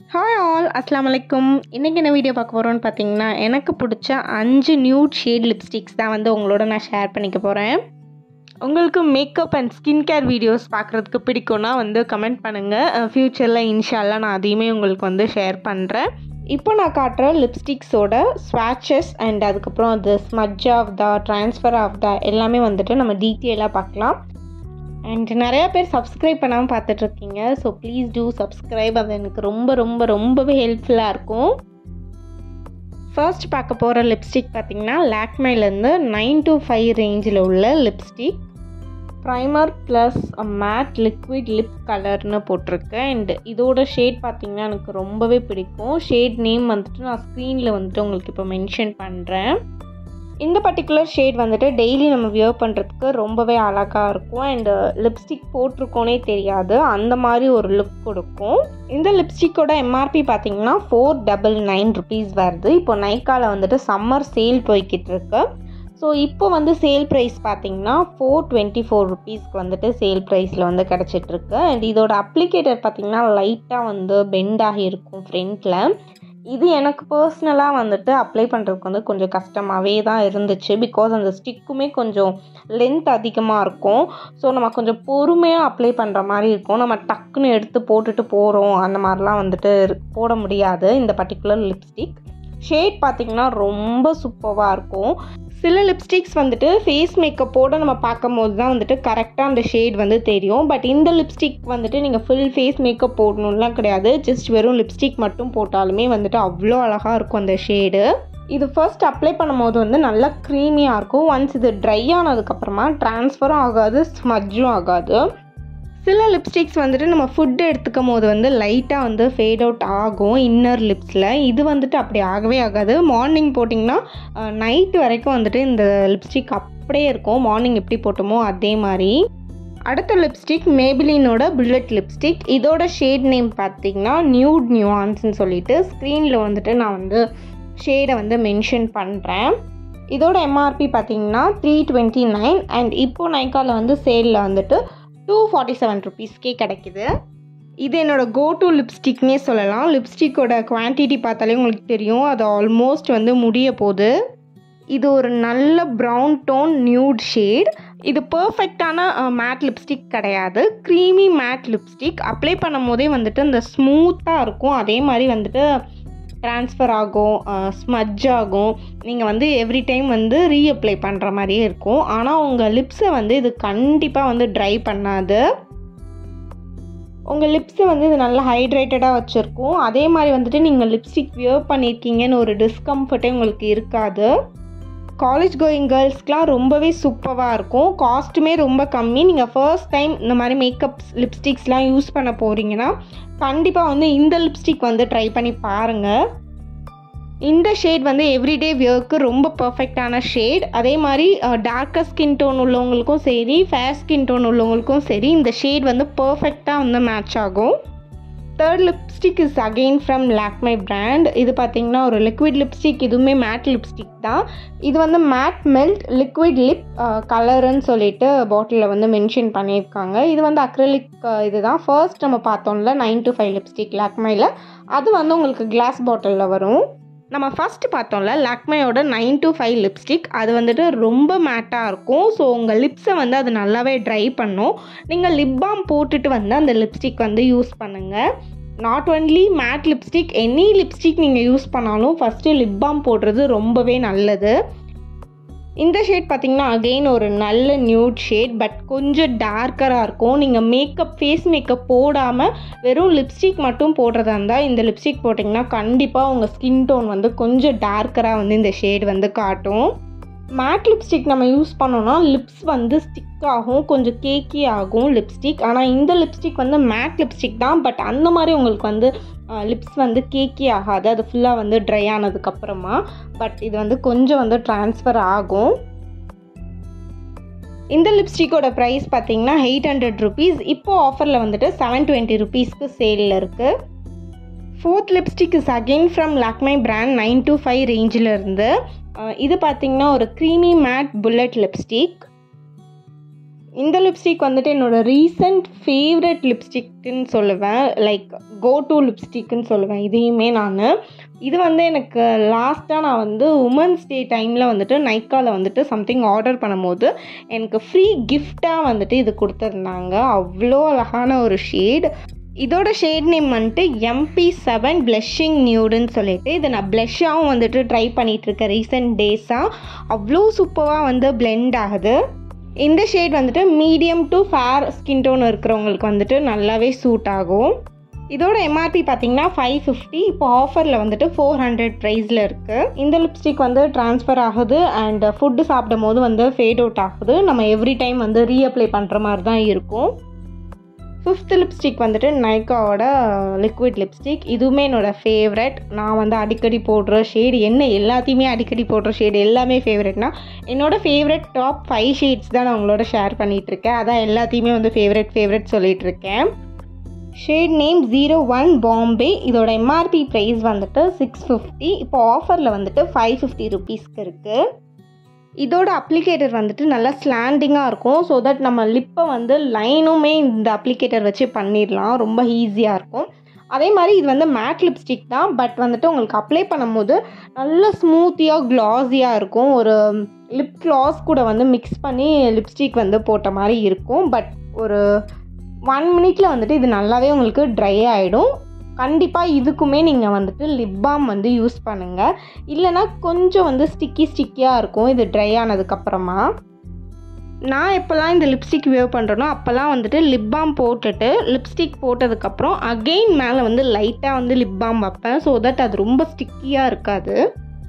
hi all அஸ்லாம் வலைக்கும் இன்றைக்கி என்ன வீடியோ பார்க்க போகிறோன்னு பார்த்தீங்கன்னா எனக்கு பிடிச்ச அஞ்சு நியூட் ஷேட் லிப்ஸ்டிக்ஸ் தான் வந்து உங்களோட நான் ஷேர் பண்ணிக்க போகிறேன் உங்களுக்கு makeup and skin care videos பார்க்குறதுக்கு பிடிக்கும்னா வந்து கமெண்ட் பண்ணுங்கள் ஃப்யூச்சரில் இன்ஷால்லாம் நான் அதையுமே உங்களுக்கு வந்து ஷேர் பண்ணுறேன் இப்போ நான் காட்டுற லிப்ஸ்டிக்ஸோட ஸ்வாட்சஸ் அண்ட் அதுக்கப்புறம் அது smudge off the transfer of the எல்லாமே வந்துட்டு நம்ம டீட்டெயிலாக பார்க்கலாம் அண்ட் நிறையா பேர் சப்ஸ்கிரைப் பண்ணாமல் பார்த்துட்ருக்கீங்க ஸோ ப்ளீஸ் டூ சப்ஸ்கிரைப் அது எனக்கு ரொம்ப ரொம்ப ரொம்பவே ஹெல்ப்ஃபுல்லாக இருக்கும் ஃபர்ஸ்ட் பார்க்க போகிற லிப்ஸ்டிக் பார்த்திங்கன்னா லாக்மேலேருந்து நைன் டு ஃபைவ் ரேஞ்சில் உள்ள lipstick primer plus matte liquid lip கலர்னு போட்டிருக்கேன் அண்ட் இதோட ஷேட் பார்த்திங்கன்னா எனக்கு ரொம்பவே பிடிக்கும் ஷேட் நேம் வந்துட்டு நான் ஸ்க்ரீனில் வந்துட்டு உங்களுக்கு இப்போ மென்ஷன் பண்ணுறேன் இந்த பர்டிகுலர் ஷேட் வந்துட்டு டெய்லி நம்ம வியர் பண்ணுறதுக்கு ரொம்பவே அழகாக இருக்கும் அண்டு லிப்ஸ்டிக் போட்டிருக்கோனே தெரியாது அந்த மாதிரி ஒரு லுக் கொடுக்கும் இந்த லிப்ஸ்டிக்கோட எம்ஆர்பி பார்த்தீங்கன்னா ஃபோர் டபுள் நைன் ருபீஸ் வருது இப்போ நைக்காவில் வந்துட்டு சம்மர் சேல் போய்கிட்டு இருக்கு ஸோ இப்போ வந்து சேல் ப்ரைஸ் பார்த்தீங்கன்னா ஃபோர் டுவெண்ட்டி ஃபோர் ருபீஸ்க்கு வந்துட்டு சேல் ப்ரைஸில் வந்து கிடச்சிட்ருக்கு அண்ட் இதோட அப்ளிகேட்டர் பார்த்தீங்கன்னா லைட்டாக வந்து பெண்ட் ஆகி இருக்கும் ஃப்ரண்ட்டில் இது எனக்கு பர்சனலாக வந்துட்டு அப்ளை பண்ணுறதுக்கு வந்து கொஞ்சம் கஷ்டமாகவே தான் இருந்துச்சு பிகாஸ் அந்த ஸ்டிக்குமே கொஞ்சம் லென்த் அதிகமாக இருக்கும் ஸோ நம்ம கொஞ்சம் பொறுமையாக அப்ளை பண்ணுற மாதிரி இருக்கும் நம்ம டக்குன்னு எடுத்து போட்டுட்டு போகிறோம் அந்த மாதிரிலாம் வந்துட்டு போட முடியாது இந்த பர்டிகுலர் லிப்ஸ்டிக் ஷேட் பார்த்திங்கன்னா ரொம்ப சூப்பராக இருக்கும் சில லிப்ஸ்டிக்ஸ் வந்துட்டு ஃபேஸ் மேக்கப்போடு நம்ம பார்க்கும் போது தான் வந்துட்டு கரெக்டாக அந்த ஷேட் வந்து தெரியும் பட் இந்த லிப்ஸ்டிக் வந்துட்டு நீங்கள் ஃபுல் ஃபேஸ் மேக்கப் போடணும்லாம் கிடையாது ஜஸ்ட் வெறும் லிப்ஸ்டிக் மட்டும் போட்டாலுமே வந்துட்டு அவ்வளோ அழகாக இருக்கும் அந்த ஷேடு இது ஃபர்ஸ்ட் அப்ளை பண்ணும்போது வந்து நல்லா க்ரீமியாக இருக்கும் ஒன்ஸ் இது ட்ரை ஆனதுக்கப்புறமா ட்ரான்ஸ்ஃபரும் ஆகாது ஸ்மஜ்ஜும் ஆகாது சில லிப்ஸ்டிக்ஸ் வந்துட்டு நம்ம ஃபுட் எடுத்துக்கும் போது வந்து லைட்டாக வந்து ஃபேட் அவுட் ஆகும் இன்னர் லிப்ஸில் இது வந்துட்டு அப்படி ஆகவே ஆகாது மார்னிங் போட்டிங்கன்னா நைட் வரைக்கும் வந்துட்டு இந்த லிப்ஸ்டிக் அப்படியே இருக்கும் மார்னிங் எப்படி போட்டோமோ அதே மாதிரி அடுத்த லிப்ஸ்டிக் மேபிலினோட புல்லட் லிப்ஸ்டிக் இதோட ஷேட் நேம் பார்த்தீங்கன்னா நியூட் நியூஆன்ஸ்னு சொல்லிட்டு ஸ்க்ரீனில் வந்துட்டு நான் வந்து ஷேடை வந்து மென்ஷன் பண்ணுறேன் இதோட எம்ஆர்பி பார்த்தீங்கன்னா த்ரீ டுவெண்ட்டி நைன் அண்ட் இப்போது நைக்காவில் வந்து சேலில் வந்துட்டு டூ ஃபார்ட்டி செவன் ருபீஸ்க்கே கிடைக்குது இது என்னோடய கோ டு லிப்ஸ்டிக்னே சொல்லலாம் லிப்ஸ்டிக்கோட குவான்டிட்டி பார்த்தாலே உங்களுக்கு தெரியும் அது ஆல்மோஸ்ட் வந்து முடிய போகுது இது ஒரு நல்ல ப்ரௌன் டோன் நியூட் ஷேட் இது பர்ஃபெக்டான மேட் லிப்ஸ்டிக் கிடையாது க்ரீமி மேட் லிப்ஸ்டிக் அப்ளை பண்ணும் போதே வந்துட்டு அந்த ஸ்மூத்தாக இருக்கும் அதே மாதிரி வந்துட்டு ட்ரான்ஸ்ஃபர் ஆகும் ஸ்மஜ் ஆகும் நீங்கள் வந்து எவ்ரி டைம் வந்து ரீஅப்ளை பண்ணுற மாதிரியே இருக்கும் ஆனால் உங்கள் லிப்ஸை வந்து இது கண்டிப்பாக வந்து ட்ரை பண்ணாது உங்கள் லிப்ஸை வந்து இது நல்லா ஹைட்ரேட்டடாக வச்சுருக்கும் அதே மாதிரி வந்துட்டு நீங்கள் லிப்ஸ்டிக் வியர் பண்ணியிருக்கீங்கன்னு ஒரு டிஸ்கம்ஃபர்ட்டே உங்களுக்கு இருக்காது காலேஜ் கோயிங் கேர்ள்ஸ்க்கெலாம் ரொம்பவே சூப்பராக இருக்கும் காஸ்ட்டுமே ரொம்ப கம்மி நீங்கள் ஃபர்ஸ்ட் டைம் இந்த மாதிரி மேக்கப் லிப்ஸ்டிக்ஸ்லாம் யூஸ் பண்ண போகிறீங்கன்னா கண்டிப்பாக வந்து இந்த லிப்ஸ்டிக் வந்து ட்ரை பண்ணி பாருங்கள் இந்த ஷேட் வந்து எவ்ரிடே வியர்க்கு ரொம்ப பர்ஃபெக்டான ஷேட் அதே மாதிரி டார்க்கர் ஸ்கின் டோன் உள்ளவங்களுக்கும் சரி ஃபேர் ஸ்கின் டோன் உள்ளவங்களுக்கும் சரி இந்த ஷேட் வந்து பர்ஃபெக்டாக வந்து மேட்ச் ஆகும் third lipstick is again from Lakme brand இது பார்த்தீங்கன்னா ஒரு லிக்விட் லிப்ஸ்டிக் இதுவுமே மேட் லிப்ஸ்டிக் தான் இது வந்து மேட் மெல்ட் லிக்விட் லிப் கலருன்னு சொல்லிட்டு பாட்டிலில் வந்து மென்ஷன் பண்ணியிருக்காங்க இது வந்து அக்ரலிக் இது தான் ஃபர்ஸ்ட் நம்ம பார்த்தோம்ல நைன் டு ஃபைவ் லிப்ஸ்டிக் லாக்மையில் அது வந்து உங்களுக்கு கிளாஸ் பாட்டிலில் வரும் நம்ம ஃபஸ்ட்டு பார்த்தோம்ல லாக்மையோட நைன் டு ஃபைவ் லிப்ஸ்டிக் அது வந்துட்டு ரொம்ப மேட்டாக இருக்கும் ஸோ உங்கள் லிப்ஸை வந்து அது நல்லாவே ட்ரை பண்ணும் நீங்கள் லிப் பாம் போட்டுட்டு வந்து அந்த லிப்ஸ்டிக் வந்து யூஸ் பண்ணுங்கள் not only matte lipstick any lipstick நீங்கள் யூஸ் பண்ணாலும் ஃபஸ்ட்டு லிப் பாம் போடுறது ரொம்பவே நல்லது இந்த ஷேட் பார்த்திங்கன்னா அகெயின் ஒரு நல்ல நியூட் ஷேட் பட் கொஞ்சம் டார்க்கராக இருக்கும் நீங்கள் மேக்கப் ஃபேஸ் மேக்கப் போடாமல் வெறும் லிப்ஸ்டிக் மட்டும் போடுறதா இருந்தால் இந்த லிப்ஸ்டிக் போட்டிங்கன்னா கண்டிப்பாக உங்கள் ஸ்கின் டோன் வந்து கொஞ்சம் டார்க்கராக வந்து இந்த ஷேட் வந்து காட்டும் மேட் லிப்ஸ்டிக் நம்ம யூஸ் பண்ணோன்னா லிப்ஸ் வந்து ஸ்டிக் ஆகும் கொஞ்சம் கேக்கி ஆகும் லிப்ஸ்டிக் ஆனால் இந்த லிப்ஸ்டிக் வந்து மேட் லிப்ஸ்டிக் தான் பட் அந்த மாதிரி உங்களுக்கு வந்து லிப்ஸ் வந்து கேக்கி ஆகாது அது ஃபுல்லாக வந்து ட்ரை ஆனதுக்கப்புறமா பட் இது வந்து கொஞ்சம் வந்து ட்ரான்ஸ்ஃபர் ஆகும் இந்த லிப்ஸ்டிக்கோட ப்ரைஸ் பார்த்தீங்கன்னா எயிட் ஹண்ட்ரட் ருபீஸ் இப்போது ஆஃபரில் வந்துட்டு செவன் டுவெண்ட்டி ருபீஸ்க்கு சேலில் இருக்குது fourth lipstick is again from Lakme brand nine to five ரேஞ்சில் இருந்து இது பார்த்திங்கன்னா ஒரு க்ரீமி மேட் புல்லட் லிப்ஸ்டிக் இந்த லிப்ஸ்டிக் வந்துட்டு என்னோட ரீசன்ட் ஃபேவரட் லிப்ஸ்டிக்னு சொல்லுவேன் லைக் கோ டு லிப்ஸ்டிக்னு சொல்லுவேன் இதையுமே நான் இது வந்து எனக்கு லாஸ்ட்டாக நான் வந்து உமன்ஸ் டே டைமில் வந்துட்டு நைக்காவில் வந்துட்டு சம்திங் ஆர்டர் பண்ணும்போது எனக்கு ஃப்ரீ கிஃப்டாக வந்துட்டு இது கொடுத்துருந்தாங்க அவ்வளோ அழகான ஒரு ஷேட் இதோட ஷேட் நேம் வந்துட்டு எம்பி செவன் பிளஷிங் நியூடுன்னு சொல்லிட்டு இதை நான் ப்ளஷ்ஷாகவும் வந்துட்டு ட்ரை பண்ணிகிட்ருக்கேன் ரீசெண்ட் டேஸாக அவ்வளோ சூப்பராக வந்து பிளெண்ட் ஆகுது இந்த ஷேட் வந்துட்டு medium to fair skin tone இருக்கிறவங்களுக்கு வந்துட்டு நல்லாவே சூட் ஆகும் இதோட எம்ஆர்பி பார்த்தீங்கன்னா ஃபைவ் ஃபிஃப்டி இப்போ ஆஃபரில் வந்துட்டு ஃபோர் ஹண்ட்ரட் ப்ரைஸில் இருக்குது இந்த லிப்ஸ்டிக் வந்து ட்ரான்ஸ்ஃபர் ஆகுது அண்ட் ஃபுட்டு சாப்பிடும் போது வந்து ஃபேட் அவுட் ஆகுது நம்ம எவ்ரி டைம் வந்து ரீஅப்ளை பண்ணுற மாதிரி தான் இருக்கும் ஃபிஃப்த் லிப்ஸ்டிக் வந்துட்டு நைக்காவோட லிக்விட் லிப்ஸ்டிக் இதுவுமே என்னோடய ஃபேவரட் நான் வந்து அடிக்கடி போடுற ஷேடு என்ன எல்லாத்தையுமே அடிக்கடி போடுற ஷேடு எல்லாமே ஃபேவரெட்னா என்னோடய ஃபேவரட் டாப் ஃபைவ் ஷேட்ஸ் தான் நான் உங்களோட ஷேர் பண்ணிகிட்ருக்கேன் அதான் எல்லாத்தையுமே வந்து ஃபேவரட் ஃபேவரட் சொல்லிகிட்டு இருக்கேன் shade name zero one Bombay இதோட எம்ஆர்பி ப்ரைஸ் வந்துட்டு சிக்ஸ் ஃபிஃப்டி இப்போ ஆஃபரில் வந்துட்டு ஃபைவ் ஃபிஃப்டி ருபீஸ்க்கு இருக்குது இதோட அப்ளிகேட்டர் வந்துட்டு நல்லா ஸ்லாண்டிங்காக இருக்கும் ஸோ தட் நம்ம லிப்பை வந்து லைனுமே இந்த அப்ளிகேட்டர் வச்சு பண்ணிடலாம் ரொம்ப ஈஸியாக இருக்கும் அதே மாதிரி இது வந்து மேட் லிப்ஸ்டிக் தான் பட் வந்துட்டு உங்களுக்கு அப்ளை பண்ணும்போது நல்ல ஸ்மூத்தியாக க்ளாஸியாக இருக்கும் ஒரு லிப் க்ளாஸ் கூட வந்து மிக்ஸ் பண்ணி லிப்ஸ்டிக் வந்து போட்ட மாதிரி இருக்கும் பட் ஒரு ஒன் மினிட்ல வந்துட்டு இது நல்லாவே உங்களுக்கு ட்ரை ஆகிடும் கண்டிப்பாக இதுக்குமே நீங்கள் வந்துட்டு லிப் பாம் வந்து யூஸ் பண்ணுங்கள் இல்லைனா கொஞ்சம் வந்து ஸ்டிக்கி ஸ்டிக்கியாக இருக்கும் இது ட்ரை ஆனதுக்கப்புறமா நான் எப்போல்லாம் இந்த லிப்ஸ்டிக் வேவ் பண்ணுறேனோ அப்போல்லாம் வந்துட்டு லிப் பாம் போட்டுட்டு லிப்ஸ்டிக் போட்டதுக்கப்புறம் அகெயின் மேலே வந்து லைட்டாக வந்து லிப் பாம் வைப்பேன் ஸோ தட் அது ரொம்ப ஸ்டிக்கியாக இருக்காது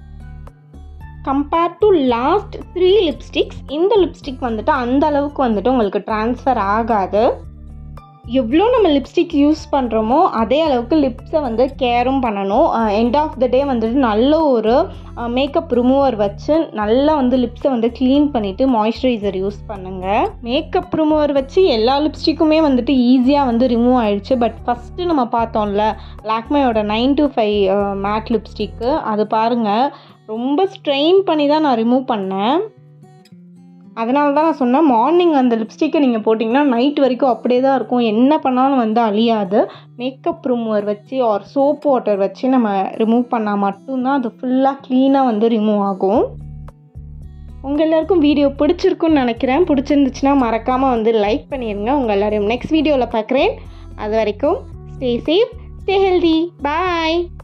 compared to last three lipsticks இந்த லிப்ஸ்டிக் வந்துட்டு அந்த அளவுக்கு வந்துட்டு உங்களுக்கு ட்ரான்ஸ்ஃபர் ஆகாது எவ்வளோ நம்ம லிப்ஸ்டிக் யூஸ் பண்ணுறோமோ அதே அளவுக்கு லிப்ஸை வந்து கேரும் பண்ணணும் எண்ட் ஆஃப் த டே வந்துட்டு நல்ல ஒரு மேக்கப் ரிமூவர் வச்சு நல்லா வந்து லிப்ஸை வந்து க்ளீன் பண்ணிவிட்டு மாய்ஸ்சரைசர் யூஸ் பண்ணுங்கள் மேக்கப் ரிமூவர் வச்சு எல்லா லிப்ஸ்டிக்குமே வந்துட்டு ஈஸியாக வந்து ரிமூவ் ஆயிடுச்சு பட் ஃபஸ்ட்டு நம்ம பார்த்தோம்ல லாக்மேயோட nine to five matte lipstick அது பாருங்கள் ரொம்ப ஸ்ட்ரெயின் பண்ணி தான் நான் ரிமூவ் பண்ணேன் அதனால தான் நான் சொன்னேன் மார்னிங் அந்த லிப்ஸ்டிக்கை நீங்கள் போட்டிங்கன்னா நைட் வரைக்கும் அப்படியே தான் இருக்கும் என்ன பண்ணாலும் வந்து அழியாது மேக்கப் ரிமூவர் வச்சு ஆர் சோப் வாட்டர் வச்சு நம்ம ரிமூவ் பண்ணால் மட்டும்தான் அது ஃபுல்லாக க்ளீனாக வந்து ரிமூவ் ஆகும் உங்கள் எல்லாருக்கும் வீடியோ பிடிச்சிருக்குன்னு நினைக்கிறேன் பிடிச்சிருந்துச்சுன்னா மறக்காமல் வந்து லைக் பண்ணிடுங்க உங்கள் எல்லோரையும் நெக்ஸ்ட் வீடியோவில் பார்க்குறேன் அது வரைக்கும் ஸ்டே சேஃப் ஸ்டே ஹெல்தி பாய்